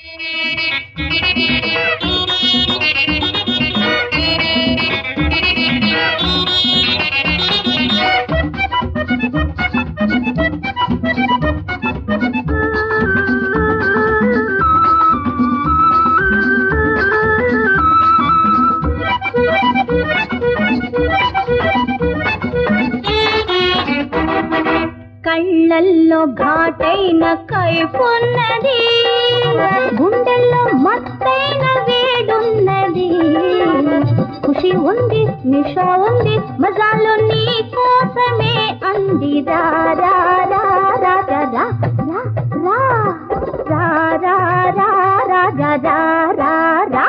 కళ్ళల్లో ఘాటైన కైపున్నది గుండెల్లో మత్తైన వేడున్నది ఖుషి ఉంది నిష ఉంది మజాలు నీ కోసమే అంది రా రా రా రా రా రా రా రా రా రా రా రా రా రా రా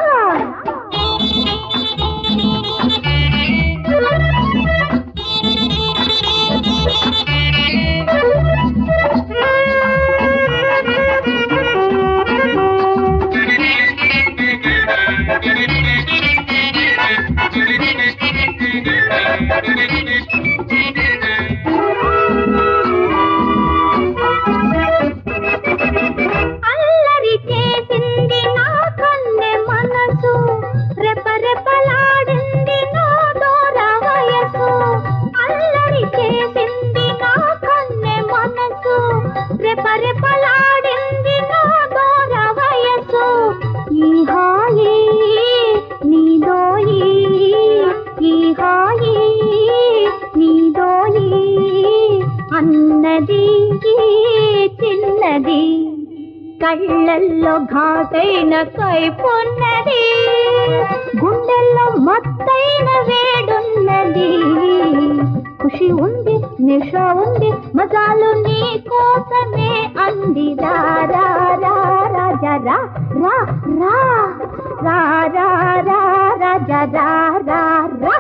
అల్లరి చేసింది నా కన్నె మనసు రెపరెపలాడింది నా దూర వయసు అల్లరి చేసింది నా కన్నె మనసు రెపరెపలాడింది నా దూర వయసు ఈ హాయి నీదోయి ఈ హాయి నీదోయి అన్నది ఈ చిన్నది కళ్ళల్లో ఘాటైన కైపున్నది గుండెల్లో మత్తైన వేడున్నది ఖుషి ఉంది నిష ఉంది మజాలు నీ కోసమే అంది రా రా రా రాజా రా రా రా రా రా రా రాజా రా రా రా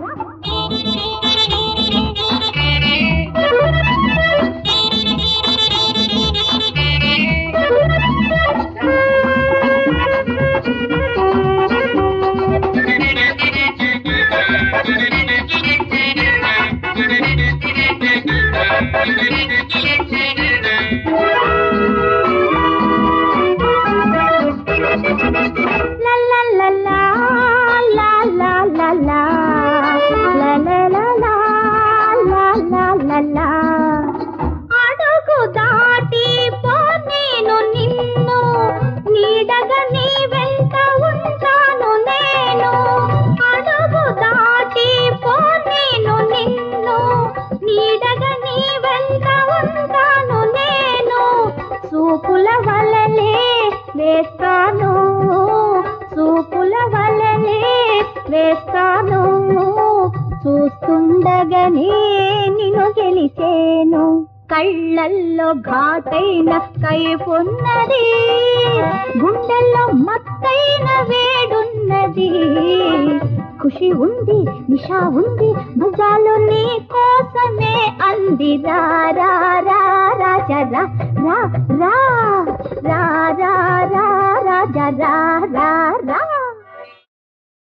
La la la la la la la la la la la la la la la la అడుగు దాటి పో నేను నిన్ను నీడగా నీ వెంట ఉంటాను నేను అడుగు దాటి పో నేను నిన్ను నీడగా నీ వెంట ఉంటాను నేను చూపుల వలలే వేస్తాను చూపుల వలలే వేస్తాను చూస్తుండగానే నిన్ను గెలిచేను కళ్ళల్లో ఘాటైన కైపున్నది గుండెల్లో మత్తైన వేడున్నది ఖుషి ఉంది నిషా ఉంది మజాలు నీ కోసమే అంది రా రా రా రాజా రా రా రా రా రా రా రాజా రా రా రా